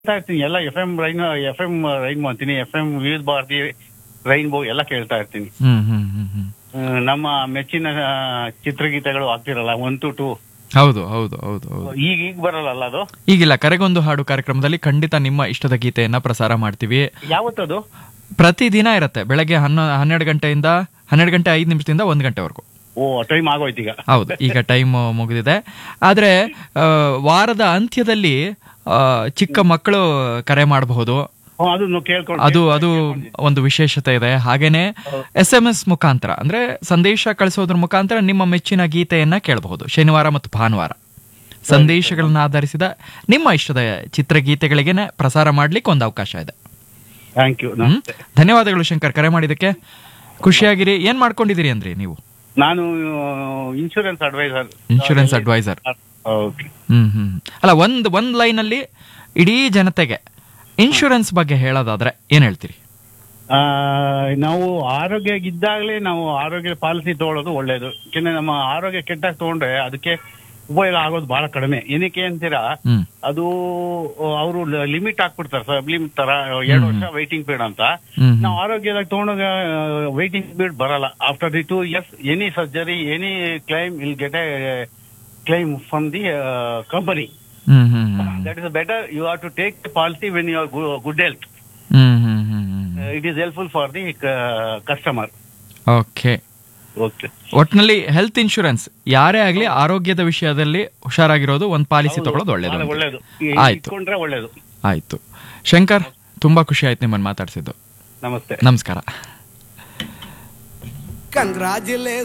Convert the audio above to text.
ಕೇಳ್ತಾ ಇರ್ತೀನಿ ಎಲ್ಲ F M rain F M rain ಅಂತೀನಿ F M Vividh Bharati rainbow ಎಲ್ಲ ಕೇಳ್ತಾ ಇರ್ತೀನಿ ಹ್ಮ್ ಹ್ಮ್ ಹ್ಮ್ ಹ್ಮ್ ಹ್ಮ್, ನಮ್ಮ ಮೆಚ್ಚಿನ ಆ, ಚಿತ್ರಗೀತೆಗಳು ಆಗ್ತಿರಲ್ಲ ಒನ್ ಟು ಟೂ ಹೌದು ಹೌದು ಹೌದು ಹೌದು ಈಗ ಈಗ ಬರಲ್ಲ ಅದು ಈಗಿಲ್ಲ ಕರೆಗೊಂದು ಹಾಡು ಕಾರ್ಯಕ್ರಮದಲ್ಲಿ ಖಂಡಿತ ನಿಮ್ಮ ಇಷ್ಟದ ಗೀತೆಯನ್ನ ಪ್ರಸಾರ ಮಾಡ್ತೀವಿ ಯಾವತ್ತದು ಪ್ರತಿದಿನ ಇರುತ್ತೆ ಬೆಳಗ್ಗೆ ಹನ್ನೊ ಹನ್ನೆರಡು ಗಂಟೆಯಿಂದ ಹನ್ನೆರಡು ಗಂಟೆ ಐದು ನಿಮಿಷದಿಂದ ಒಂದು ಗಂಟೆವರೆಗೂ ಓ ಟೈಮ್ ಆಗೋಯ್ತು ಈಗ ಹೌದು ಈಗ ಟೈಮ್ ಮುಗಿದಿದೆ ಆದ್ರೆ ಆ, ವಾರದ ಅಂತ್ಯದಲ್ಲಿ ಆ, ಚಿಕ್ಕ ಮಕ್ಕಳು ಕರೆ ಮಾಡಬಹುದು ಹ್ಮ್, ಅದನ್ನು ಕೇಳ್ಕೊಂಡು ಅದು ಅದು ಒಂದು ವಿಶೇಷತೆ ಇದೆ ಹಾಗೇನೆ ಎಸ್ ಎಂ ಎಸ್ ಮುಖಾಂತರ ಅಂದ್ರೆ ಸಂದೇಶ ಕಳಿಸೋದ್ರ ಮುಖಾಂತರ ನಿಮ್ಮ ಮೆಚ್ಚಿನ ಗೀತೆಯನ್ನ ಕೇಳಬಹುದು ಶನಿವಾರ ಮತ್ತು ಭಾನುವಾರ ಸಂದೇಶಗಳನ್ನ ಆಧರಿಸಿದ ನಿಮ್ಮ ಇಷ್ಟದ ಚಿತ್ರಗೀತೆಗಳಿಗೆ ಪ್ರಸಾರ ಮಾಡ್ಲಿಕ್ಕೆ ಒಂದು ಅವಕಾಶ ಇದೆ ಥ್ಯಾಂಕ್ ಯು ಹ್ಮ್ ಧನ್ಯವಾದಗಳು ಶಂಕರ್ ಕರೆ ಮಾಡಿದಕ್ಕೆ ಖುಷಿಯಾಗಿರಿ ಏನ್ ಮಾಡ್ಕೊಂಡಿದ್ದೀರಿ ಅಂದ್ರಿ ನೀವು ನಾನು insurance advisor insurance advisor okay hmm hmm ಅಲ್ಲ ಒಂದ್ ಒಂದ್ ಲೈನ್ ಅಲ್ಲಿ ಇಡೀ ಜನತೆಗೆ ಇನ್ಶೂರೆನ್ಸ್ ಬಗ್ಗೆ ಹೇಳೋದಾದ್ರೆ ಏನ್ ಹೇಳ್ತೀರಿ ಆ, ನಾವು ಆರೋಗ್ಯ ಇದ್ದಾಗಲೇ ನಾವು ಆರೋಗ್ಯ ಪಾಲಿಸಿ ತಗೊಳ್ಳೋದು ಒಳ್ಳೇದು ಯಾಕೆಂದ್ರೆ ನಮ್ಮ ಆರೋಗ್ಯ ಕೆಟ್ಟಾಗ ತಗೊಂಡ್ರೆ ಅದಕ್ಕೆ ಉಪಯೋಗ ಆಗೋದು ಬಹಳ ಕಡಿಮೆ ಏನಕ್ಕೆ ಅಂತೀರಾ ಹ್ಮ್ ಅದು ಅವರು ಲಿಮಿಟ್ ಹಾಕ್ಬಿಡ್ತಾರೆ ಸರ್ ಲಿಮಿಟ್ ತರ ಎರಡು ವರ್ಷ ವೈಟಿಂಗ್ ಪೀರಿಯಡ್ ಅಂತ ಹ್ಮ್ ನಾವು ಆರೋಗ್ಯದಾಗ ತಗೊಂಡಾಗ ವೈಟಿಂಗ್ ಪೀರಿಯಡ್ ಬರಲ್ಲ after the two years any surgery any claim will get a claim from the company hmm hmm hmm that is better you have to take policy when you are good health hmm hmm hmm hmm it is helpful for the customer okay okay ಒಟ್ನಲ್ಲಿ health insurance ಯಾರೇ ಆಗ್ಲಿ ಆರೋಗ್ಯದ ವಿಷಯದಲ್ಲಿ ಹುಷಾರಾಗಿರೋದು ಒಂದ್ policy ತಗೊಳ್ಳೋದು ಒಳ್ಳೇದು ಬಹಳ ಅಂತ. ಒಳ್ಳೇದು ಆಯ್ತು ಇಟ್ಕೊಂಡ್ರೆ ಒಳ್ಳೇದು ಆಯ್ತು ಶಂಕರ್ ತುಂಬಾ ಖುಷಿ ಆಯ್ತು ನಿಮ್ಮನ್ನ ಮಾತಾಡ್ಸಿದ್ದು ನಮಸ್ತೆ ನಮಸ್ಕಾರ Congratulations.